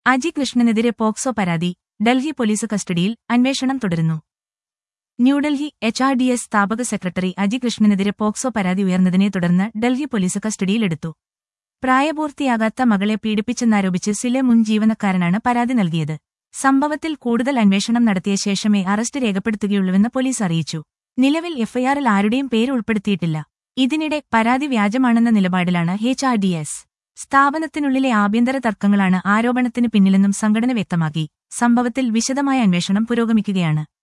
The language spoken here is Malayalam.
അജി കൃഷ്ണനെതിരെ പോക്സോ പരാതി ഡൽഹി പോലീസ് കസ്റ്റഡിയിൽ അന്വേഷണം തുടരുന്നു New Delhi H R D S സ്ഥാപക സെക്രട്ടറി അജി കൃഷ്ണനെതിരെ പോക്സോ പരാതി ഉയർന്നതിനെ തുടർന്ന് ഡൽഹി പോലീസ് കസ്റ്റഡിയിലെടുത്തു പ്രായപൂർത്തിയാകാത്ത മകളെ പീഡിപ്പിച്ചെന്നാരോപിച്ച് സിലെ മുൻ ജീവനക്കാരനാണ് പരാതി നൽകിയത് സംഭവത്തിൽ കൂടുതൽ അന്വേഷണം നടത്തിയ ശേഷമേ അറസ്റ്റ് രേഖപ്പെടുത്തുകയുള്ളൂവെന്ന് പോലീസ് അറിയിച്ചു നിലവിൽ എഫ്ഐആറിൽ ആരുടെയും പേര് ഉൾപ്പെടുത്തിയിട്ടില്ല ഇതിനിടെ പരാതി വ്യാജമാണെന്ന നിലപാടിലാണ് എച്ച് ആർ ഡി എസ് സ്ഥാപനത്തിനുള്ളിലെ ആഭ്യന്തര തർക്കങ്ങളാണ് ആരോപണത്തിന് പിന്നിലെന്നും സംഘടന വ്യക്തമാക്കി സംഭവത്തിൽ വിശദമായ അന്വേഷണം പുരോഗമിക്കുകയാണ്